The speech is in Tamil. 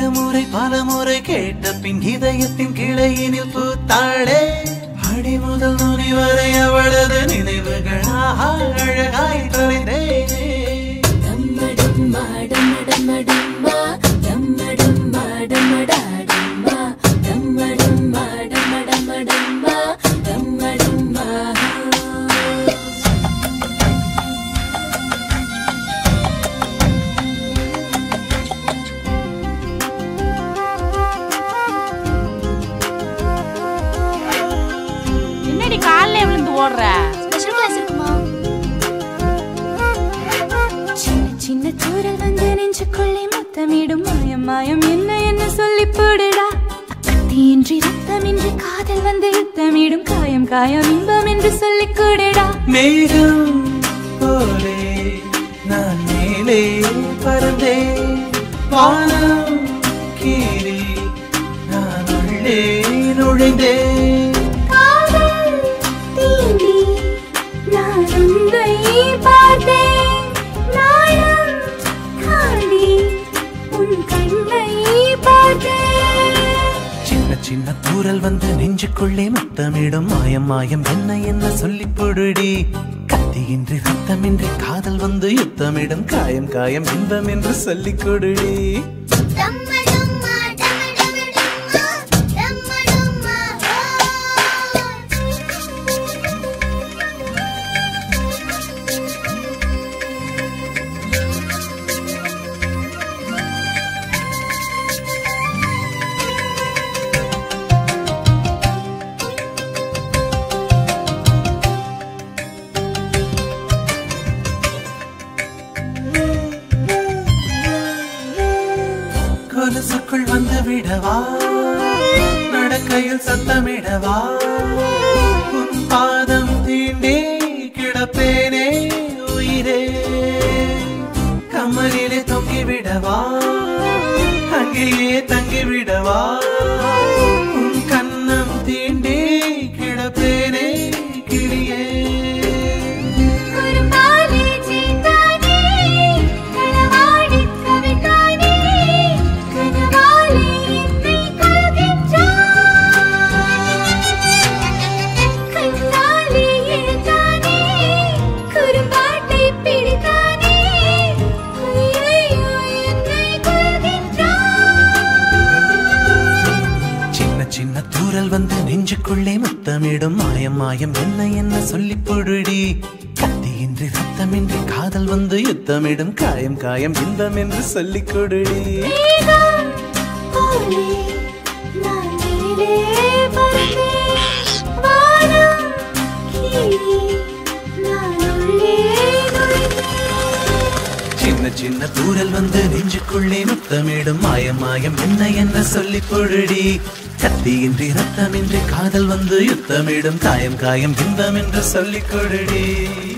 இருமுறை பலமுறை கேட்ட பின் இதயத்தின் கிளையினில் பூத்தாளே அடி முதல் நுனி வரை அவளது நினைவுகள் ஆஹா அழகாய் தொலைந்தேனே டம்மடம்மா டம்மடம்மடம்மா டம்மடம்மா டம்மடாடம்மா டம்மடம்மா டம்மடம்மடம்மா டம்மடம்மா என்னடி காலைல விழுந்து ஓடுற ஸ்பெஷல் கிளாஸ் இருக்குமா சின்ன சின்ன தூரல் வந்து நெஞ்சுக்குள்ளே முத்தமிடும் மாயம் மாயம் என்ன என்ன சொல்லி போடுடா கத்தியின்றி ரத்தமின்றி காதல் வந்து யுத்தமிடும் காயம் காயம் இன்பம் என்று சொல்லிக் கூடுடா மேகம் போலே நான் மேலே பறந்தே வானம் கீறி நான் உள்ளே நுழைந்தேன் காதல் தீண்டி நான் உன்னை பார்த்தேன் நாளும் காண்டி உன் கண்ணை பார்த்தேன் சின்ன சின்ன தூரல் வந்து நெஞ்சுக்குள்ளே முத்தமிடும் மாயம் மாயம் என்ன என்ன சொல்லி பொடுடி கத்தியின்றி ரத்தமின்றி காதல் வந்து யுத்தமிடும் காயம் காயம் இன்பம் என்று சொல்லிக் கொடுடி டம்மடம்மா டம்மடம்மடம்மா டம்மடம்மா கொலுசுக்குள் வந்து விடவா நடக்கையில் சத்தமிடவா உன் பாதம் தீண்டே கிடப்பேனே உயிரே கமலிலே தொங்கி விடவா அங்கேயே தங்கி விடவா உன் கண்ணம் தீண்டே கிடப்பேனே கிளியே குறும்பாலே சீதானே களவாடி கவிதானே கனவாலே என்னை கொள்கின்றாய் கண்ணாலே இழுத்தானே குறும்பாட்டை பிடித்தானே ஐயையோ என்னை கொள்கின்றாய் சின்ன சின்ன தூரல் வந்து நெஞ்சுக்குள்ளே முத்தமிடும் மாயம் மாயம் என்ன என்ன சொல்லி பொடுடி கத்தியின்றி ரத்தமின்றி காதல் வந்து யுத்தமிடும் காயம் காயம் இன்பம் என்று சொல்லிக் கொடுடி மேகம் போலே நான் மேலே பறந்தேன். வானம் கீழே நான் உள்ளே நுழைந்தேன். சின்ன சின்ன தூரல் வந்து நெஞ்சுக்குள்ளே முத்தமிடும் மாயம் மாயம் என்ன என்ன சொல்லி பொடுடி கத்தியின்றி ரத்தமின்றி காதல் வந்து யுத்தமிடும் காயம் காயம் இன்பம் என்று சொல்லிக் கொடுடி